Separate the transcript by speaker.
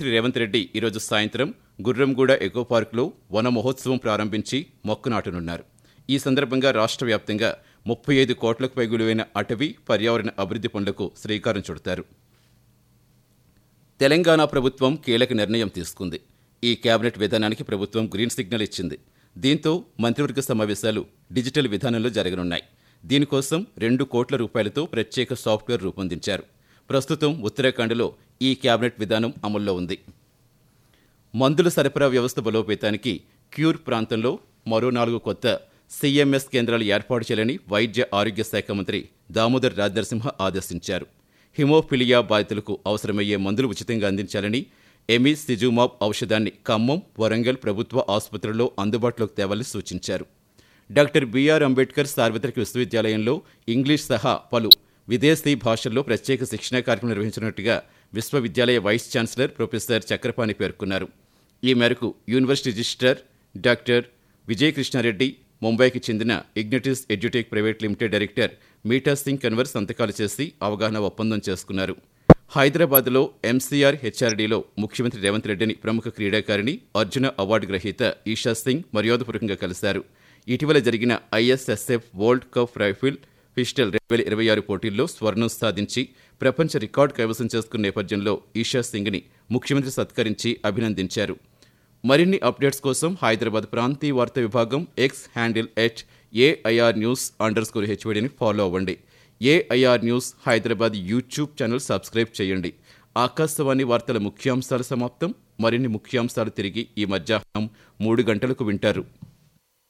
Speaker 1: ముఖ్యమంత్రి రేవంత్ రెడ్డి ఈరోజు సాయంత్రం గుర్రంగూడ ఎకో పార్కులో వన మహోత్సవం ప్రారంభించి మొక్కు నాటనున్నారు ఈ సందర్భంగా రాష్ట్ర వ్యాప్తంగా ముప్పై ఐదు కోట్లకు పై విలువైన అటవీ పర్యావరణ అభివృద్ధి పనులకు శ్రీకారం చుడతారు తెలంగాణ ప్రభుత్వం కీలక నిర్ణయం తీసుకుంది ఈ కేబినెట్ విధానానికి ప్రభుత్వం గ్రీన్ సిగ్నల్ ఇచ్చింది దీంతో మంత్రివర్గ సమావేశాలు డిజిటల్ విధానంలో జరగనున్నాయి దీనికోసం రెండు కోట్ల రూపాయలతో ప్రత్యేక సాఫ్ట్వేర్ రూపొందించారు ప్రస్తుతం ఉత్తరాఖండ్లో ఈ కేబినెట్ విధానం అమల్లో ఉంది మందుల సరఫరా వ్యవస్థ బలోపేతానికి క్యూర్ ప్రాంతంలో మరో నాలుగు కొత్త సీఎంఎస్ కేంద్రాలు ఏర్పాటు చేయాలని వైద్య ఆరోగ్య శాఖ మంత్రి దామోదర్ రాజనరసింహ ఆదేశించారు హిమోఫిలియా బాధితులకు అవసరమయ్యే మందులు ఉచితంగా అందించాలని ఎమి సిజుమాబ్ ఔషధాన్ని ఖమ్మం వరంగల్ ప్రభుత్వ ఆసుపత్రుల్లో అందుబాటులోకి తేవాలని సూచించారు డాక్టర్ బిఆర్ అంబేద్కర్ సార్వత్రిక విశ్వవిద్యాలయంలో ఇంగ్లీష్ సహా పలు విదేశీ భాషల్లో ప్రత్యేక శిక్షణా కార్యక్రమం నిర్వహించినట్టుగా విశ్వవిద్యాలయ వైస్ ఛాన్సలర్ ప్రొఫెసర్ చక్రపాణి పేర్కొన్నారు ఈ మేరకు యూనివర్సిటీ రిజిస్ట్రార్ డాక్టర్ విజయకృష్ణారెడ్డి ముంబైకి చెందిన Ignitis edutech private limited director Meetha Singh Kanwar సంతకాలు చేసి అవగాహన ఒప్పందం చేసుకున్నారు హైదరాబాద్లో ఎంసీఆర్ హెచ్ఆర్డీలో ముఖ్యమంత్రి రేవంత్ రెడ్డిని ప్రముఖ క్రీడాకారిణి అర్జున అవార్డు గ్రహీత ఈషా సింగ్ మర్యాదపూర్వకంగా కలిశారు ఇటీవల జరిగిన ISSF world cup rifle pistol రెండు వేల ఇరవై ఆరు పోటీల్లో స్వర్ణం సాధించి ప్రపంచ రికార్డు కైవసం చేసుకున్న నేపథ్యంలో ఈషా సింగ్ని ముఖ్యమంత్రి సత్కరించి అభినందించారు మరిన్ని అప్డేట్స్ కోసం హైదరాబాద్ ప్రాంతీయ వార్తా విభాగం X handle at AIR news underscore హెచ్వడిని ఫాలో అవ్వండి AIR news Hyderabad YouTube channel subscribe చేయండి ఆకాశవాణి వార్తల ముఖ్యాంశాలు సమాప్తం మరిన్ని ముఖ్యాంశాలు తిరిగి ఈ మధ్యాహ్నం మూడు గంటలకు వింటారు